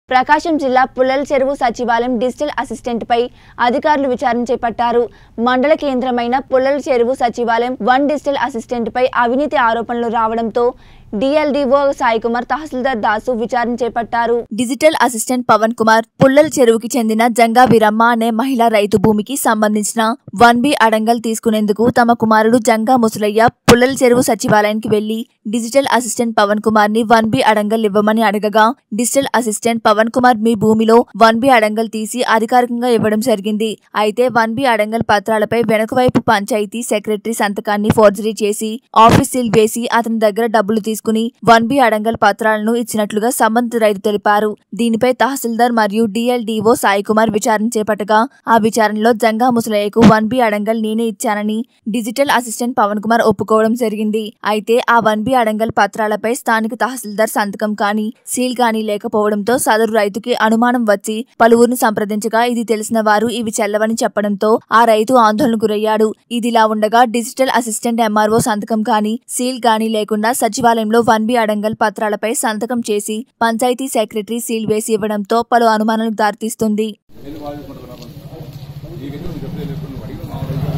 ప్రకాశం జిల్లా పుల్లల చెరువు సచివాలయం డిజిటల్ అసిస్టెంట్ పై అధికారులు విచారణ చేపట్టారు మండల కేంద్రమైన పుల్లల చెరువు సచివాలయం వన్ డిజిటల్ అసిస్టెంట్ పై అవినీతి ఆరోపణలు రావడంతో డిఎల్డిఓ సాయి కుమార్ తహసీల్దార్ దాసు విచారణ చేపట్టారు డిజిటల్ అసిస్టెంట్ పవన్ కుమార్ పుల్లల చెరువుకి చెందిన జంగా వీరమ్మ అనే మహిళా రైతు భూమికి సంబంధించిన వన్ బి అడంగల్ తీసుకునేందుకు తమ కుమారుడు జంగా ముసలయ్య పుల్లల చెరువు సచివాలయానికి వెళ్లి డిజిటల్ అసిస్టెంట్ పవన్ కుమార్ ని వన్ బి అడంగల్ ఇవ్వమని అడగగా డిజిటల్ అసిస్టెంట్ పవన్ కుమార్ మీ భూమిలో వన్ బి అడంగల్ తీసి అధికారికంగా ఇవ్వడం జరిగింది అయితే వన్ బి అడంగల్ పత్రాలపై వెనుక వైపు పంచాయతీ సెక్రటరీ సంతకాన్ని ఫోర్జరీ చేసి ఆఫీస్ సీల్ వేసి అతని దగ్గర డబ్బులు తీసుకుని వన్ బి అడంగల్ పత్రాలను ఇచ్చినట్లుగా సంబంధిత రైతు తెలిపారు దీనిపై తహసీల్దార్ మరియు డిఎల్డిఓ సాయి కుమార్ విచారణ చేపట్టగా ఆ విచారణలో జంగా ముసలయ్యకు వన్ బి అడంగల్ నేనే ఇచ్చానని డిజిటల్ అసిస్టెంట్ పవన్ కుమార్ ఒప్పుకోవడం జరిగింది అయితే ఆ వన్ బి అడంగల్ పత్రాలపై స్థానిక తహసీల్దార్ సంతకం కానీ సీల్ కానీ లేకపోవడంతో సదరు రైతుకి అనుమానం వచ్చి పలువురిని సంప్రదించగా ఇది తెలిసిన వారు ఇవి చెల్లవని చెప్పడంతో ఆ రైతు ఆందోళనకు గురయ్యాడు ఇదిలా ఉండగా డిజిటల్ అసిస్టెంట్ ఎంఆర్ఓ సంతకం కానీ సీల్ కానీ లేకుండా సచివాలయంలో వన్ బి అడంగల్ పత్రాలపై సంతకం చేసి పంచాయతీ సెక్రటరీ సీల్ వేసి ఇవ్వడంతో పలు అనుమానాలకు దారితీస్తుంది వెళ్ళి వాళ్ళు కొట్టుకున్నాం నీకైతే నువ్వు చెప్పలేదు ఎప్పుడు నువ్వు అడిగిన మా ఊరు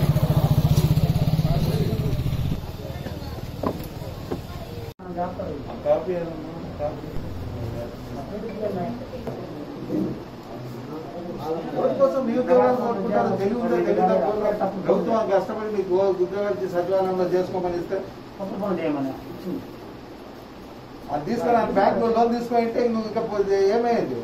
కాపీ ఏదమ్మా? కాపీ. ఎవరి కోసం మీ ఉద్యోగాలు కోరుకుంటారో తెలివి ఉందో తెలియదో ప్రభుత్వం కష్టపడి మీకు ఉద్యోగాలు ఇచ్చి సచివాలయంలో చేసుకోమని ఇస్తే అది తీసుకొని ఆయన బ్యాంక్ లోన్ తీసుకుంటే నువ్వు ఇక పోతే ఏమైంది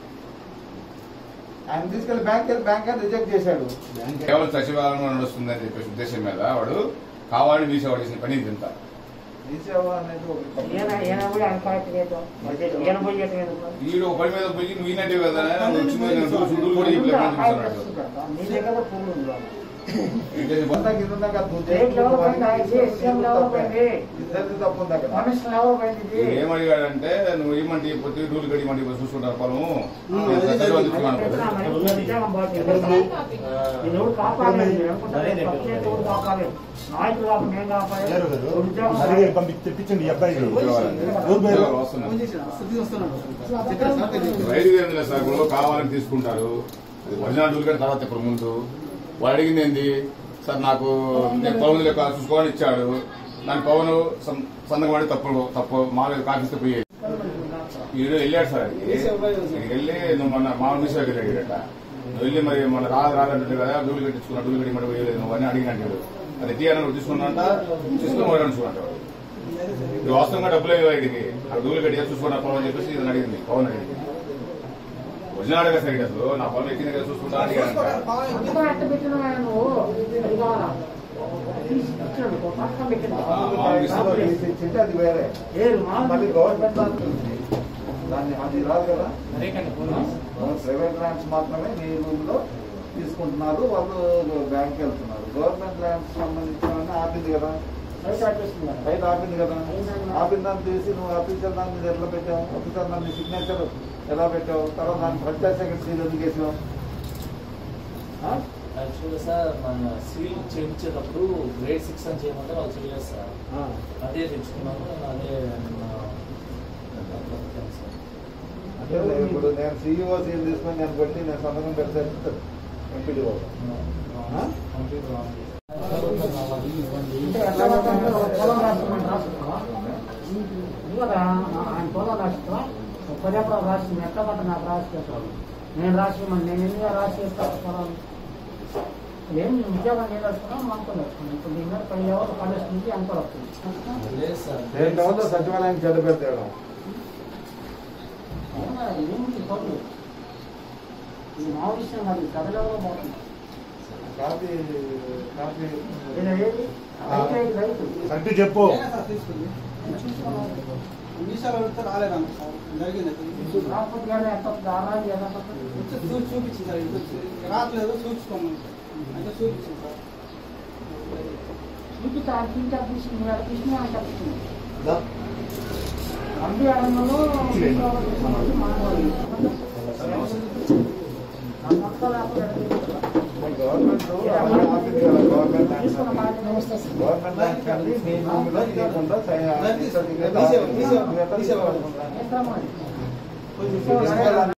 ఆయన తీసుకెళ్లి బ్యాంక్ వెళ్ళి బ్యాంక్ అని రిజెక్ట్ చేశాడు కేవలం సచివాలయంలో నడుస్తుందని చెప్పేసి ఉద్దేశం మీద వాడు కావాలని వీసేవాడు చేసిన పని ఇది ఇంత తీసేవా అనేది ఒక ఈయన ఈయన కూడా అనుకోవచ్చు లేదు ఈయన పోయి చెప్పలేదు వీడు ఒక పని మీద పోయి నువ్వు ఈనట్టే కదా నువ్వు వచ్చింది నేను చూడు కూడా ఈ ప్లేస్ చూస్తున్నాడు నీ దగ్గర పూలు ఉంది బాబు. ఇదంతా కింద దాకా నువ్వు రేట్ లెవెల్ పోయింది, చేసుకుంటూ ఐసీ ఎస్ఎం లెవెల్ పోయింది. ఇద్దరిది తప్పు ఉంది అక్కడ మనుషులు ఎవరు పోయింది ఇది? ఏమడిగాడంటే నువ్వు ఏమంటే పొద్దు డూలు గడి మండి చూసుకుంటారు పొలము నేను సచివాలయం తెచ్చుకున్నాను చెప్తున్నా మరి, ఉన్న ఉద్యోగం పోతుంది. నేను ఎవరు కాపాడలేదు, నేను అనుకుంటాను, పక్కనే ఎవరు కాపాడలేదు. నాయకులు కాపు నేను కాపాడలేదు. లేరు కదా. ఉద్యోగం అడిగి పంపి తెప్పించండి ఈ అబ్బాయి ఉద్యోగాలు వస్తున్నారు రైతు ఏంది సార్ ఇప్పుడు కావాలని తీసుకుంటారు అది ఒరిజినల్ డూల్ గడి తర్వాత ఇప్పుడు ముందు వాడు అడిగింది ఏంది సార్ నాకు నేను పవన్ లెక్క చూసుకోవాలని ఇచ్చాడు దాని పవన్ సం- సంతకం పడి తప్పు తప్పు మామూలుగా కాఫీస్తే పోయేది ఈడు వెళ్ళాడు సార్ అది ఈడికి వెళ్ళి నువ్వు మొన్న మామూలు మిస్ వెళ్ళాడట నువ్వు వెళ్ళి మరి మొన్న రాదు రాదంటే కదా డూలు కట్టించుకున్నా డూలు కట్టి మరి పోయలేదు నువ్వు అని అడిగినట్టు అది టీఆర్ నువ్వు తీసుకున్నాంట తీసుకుని పోయాడు అనుకున్నాడు ఇది వాస్తవంగా డబ్బులు లేవు వీడికి ఆ డూలు కట్టి చూసుకున్నా పవన్ అని చెప్పేసి ఇది అడిగింది పవన్ అడిగింది ఒరిజినల్ అడగా సరిగ్గా అసలు నా పవన్ ఎక్కింది కదా చూసుకుంటా అడిగాడంట ఇంకా ఎట్ట పెట్టినావా నువ్వు? అది కావాలా? తీసి ఇచ్చాడు, ఒక పక్కన పెట్టినా. ఆ, మామూలు ఇష్టం. తీసి ఇచ్చింటే అది వేరే ఏది మామూలు మళ్ళీ గవర్నమెంట్ దానికి ఉంది. దాన్ని అది రాదు కదా ప్రైవేట్ ల్యాండ్స్ మాత్రమే మీ రూమ్ లో తీసుకుంటున్నారు వాళ్ళు బ్యాంక్ వెళ్తున్నారు గవర్నమెంట్ ల్యాండ్స్ సంబంధించిన ఆపింది కదా బయట ఆపేస్తుంది కదా. రైట్ ఆపింది కదా ఆపిన దాన్ని తీసి నువ్వు అఫీషియల్ దాని మీద ఎట్లా పెట్టావు అఫీషియల్ దాని సిగ్నేచర్ ఎలా పెట్టావు తర్వాత దాని పంచాయత్ సెక్రటరీ ఎందుకు వేసావు ఆ? యాక్చువల్గా సార్ మన సీల్ చేయించేటప్పుడు గ్రేడ్ సిక్స్ అని చేయమంటే వాళ్ళు చేయలేదు సార్ ఆ. అదే తెచ్చుకున్నాము అదే నిన్న పంపాను సార్ అంటే నేను ఇప్పుడు నేను సీఈఓ సీల్ తీసుకొని నేను పెట్టి నేను సంతకం పెడితే ఎంపీడీఓ ఆ? కంప్యూటర్ ఆన్ చేసి. అంటే ఎట్లా రాస్తామంటే ఒక పొలం రాస్తామని రాస్తున్నావా? ఇది కదా, ఆ- ఆయన పొలం రాస్తావా ఒక పది ఎకరాలు రాసి ఎట్లా పట్ట నాకు రాసి పెట్టాలి నేను రాసి మరి నేను ఎందుకు రాసి ఇస్తాను పొలం ఏం ఉద్యోగం నేను వేసుకున్నాను మనతో వేసుకున్నాను ఇప్పుడు దీని మీద పది ఎవరు పడేస్తుంది ఎంత వస్తుంది లేదు సార్ దేంట్లో ఉందో సచివాలయం చెడ్డ పెడతాడు ఏమన్నా ఏమిటి పనులు ఇది మా విషయం కాదు కథలెవరో పోతుంది కాపీ కాపీ ఇలా ఏది రైతు అయితే రైతు అంటే చెప్పు విషయాలు అడిగితే రాలేదన్న సార్ జరిగింది రాకపోతే కానీ ఎంత ఆరాధి ఎలా పడుతుంది వచ్చి చూసి చూపించింది సార్ ఇంటికి వచ్చి రావట్లేదు చూపించుకోమని అంటే చూపించింది సార్ చూపిస్తే ఆ పింఛా తీసి మీరు కృష్ణ అని చెప్తుంది దా. అంబి అడంలో మానవాళ్ళు ఆ మొత్తం లేకపోతే గవర్నమెంట్ ఆపింది కదా గవర్నమెంట్ తీసుకున్న ల్యాండ్స్ మాట నమస్తే సార్. గవర్నమెంట్ ల్యాండ్స్ అన్ని మీ భూమిలో ఇవ్వకుండా తీసేవా, తీసేవా, తీసేవా. ఎక్కడ మరి? తీసుకెళ్ళాలి